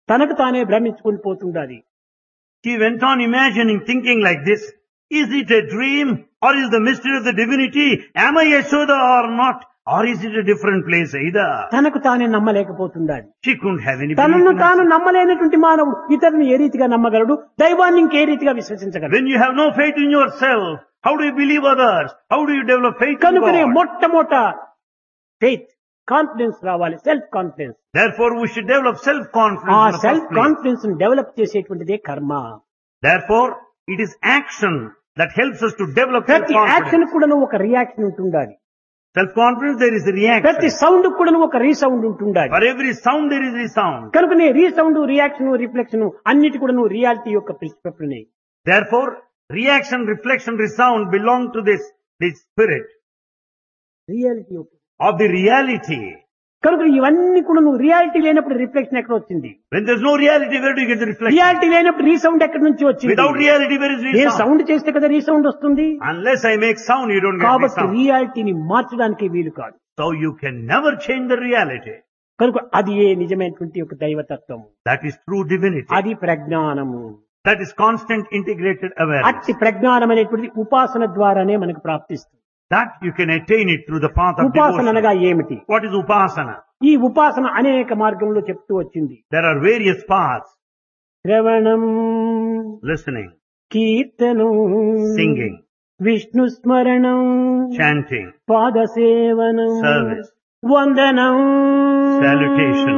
తనకు తానే భ్రమించుకుని పోతుండాలి She went on imagining, thinking like this. Is it a dream or is the mystery of the divinity? Am I Yashoda or not? Or is it a different place either? తనకు తానే నమ్మలేకపోతుండాలి She couldn't have any తనను belief in తాను herself. నమ్మలేనటువంటి మానవుడు ఇతరుని ఏ రీతిగా నమ్మగలడు దైవాన్ని ఇంకే రీతిగా విశ్వసించగలడు When you have no faith in yourself, how do you believe others? How do you develop faith in కనుకనే God? మొట్టమొదట ఫెయిత్ కాన్ఫిడెన్స్ రావాలి self confidence Therefore, we should develop ఆ self-confidence in the self first place. Confidence develop చేసేటువంటిదే కర్మ Therefore, it is action that helps us to develop ప్రతి action self-confidence. కూడా ఒక reaction ఉంటుండాలి Self-confidence, there is a ప్రతి reaction. Sound కూడా ఒక రీసౌండ్ ఉంటుండాలి For every sound, there is resound. కనుకనే రీసౌండ్ రియాక్షన్ రిఫ్లెక్షన్ అన్నిటి కూడా రియాలిటీ యొక్క principle Therefore, reaction, reflection, resound belong to this, this spirit reality యొక్క of the reality. కనుక ఇవన్నీ కూడా నువ్వు రియాలిటీ లేనప్పుడు రిఫ్లెక్షన్ ఎక్కడ వచ్చింది When there's no reality, where do you get the reflection? Reality లేనప్పుడు రీసౌండ్ ఎక్కడి నుంచి వచ్చింది Without reality, where is నేను resound? సౌండ్ చేస్తే కదా రీసౌండ్ వస్తుంది Unless I make sound, you don't get కాబట్టి resound. రియాలిటీని మార్చడానికి వీలు కాదు So you can never change the reality. కనుక అది ఏ నిజమైనటువంటి ఒక దైవతత్వం That is true divinity. అది ప్రజ్ఞానము That is constant integrated awareness. అట్టి ప్రజ్ఞానం అనేటువంటి ఉపాసన ద్వారానే మనకు ప్రాప్తిస్తుంది That you can attain it through the path of ఉపాసన devotion. అనగా ఏమిటి What is upasana? ఈ ఉపాసన అనేక మార్గంలో చెప్తూ వచ్చింది There are various paths. శ్రవణం Listening, కీర్తనం singing, విష్ణు స్మరణం chanting, పాదసేవనం Service. వందనం Salutation.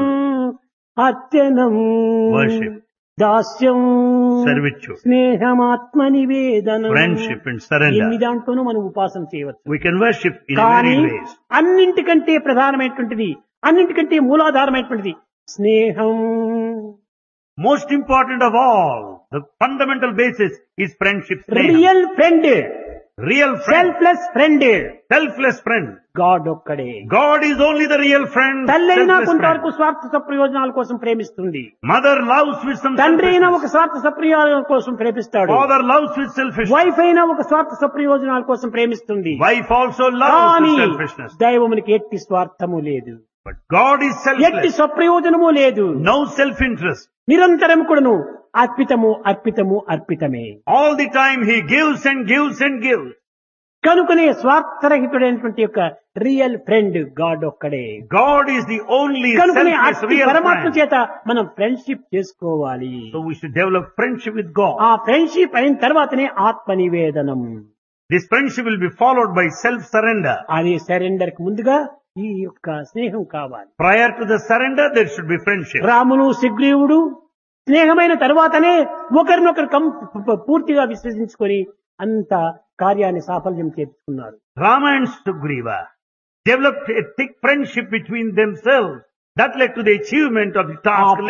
అర్చనం Worship. Dasyam servitude, స్నేహమాత్మ నివేదనం friendship and ఎన్ని surrender. దాంట్లోనూ మనం ఉపాసన చేయవచ్చు We can worship in కానీ varied ways. అన్నింటికంటే ప్రధానమైనటువంటిది అన్నింటికంటే మూలాధారమైనటువంటిది స్నేహం Most important of all, the fundamental basis is friendship. sneha. Real friend Real friend, selfless friend selfless friend. God ఒక్కడే God is only the real friend. తల్లైనా selfless కొంతవరకు friend. స్వార్థ సప్రయోజనాల కోసం ప్రేమిస్తుంది Mother loves with some తండ్రి అయినా ఒక selfishness. స్వార్థ సప్రయోజనాల కోసం ప్రేమిస్తాడు Father loves with selfishness. Wife అయినా ఒక స్వార్థ సప్రయోజనాల కోసం ప్రేమిస్తుంది Wife also loves కానీ with selfishness. దైవమునికి ఎట్టి స్వార్థము లేదు But God is ఎట్టి selfless. స్వప్రయోజనము లేదు No self-interest. నిరంతరం కూడాను అర్పితము అర్పితము అర్పితమే All the time He gives and gives and gives. కనుకనే స్వార్థరహితుడైనటువంటి యొక్క రియల్ ఫ్రెండ్ గాడ్ ఒక్కడే God is the only కనుకనే selfless అట్టి real పరమాత్మ friend. చేత మనం ఫ్రెండ్షిప్ చేసుకోవాలి So we should develop friendship with God. ఆ ఫ్రెండ్షిప్ అయిన తర్వాతనే ఆత్మ నివేదనం This friendship will be followed by self-surrender. అది సరెండర్ కి ముందుగా ఈ యొక్క స్నేహం కావాలి Prior to the surrender, there should be friendship. Ramulu సుగ్రీవుడు స్నేహమైన తర్వాతనే ఒకరినొకరు కం పూర్తిగా విశ్వసించుకొని అంత కార్యాన్ని సాఫల్యం చేర్చుకున్నారు Rama and Sugriva developed a thick friendship between themselves. That led to the achievement of the task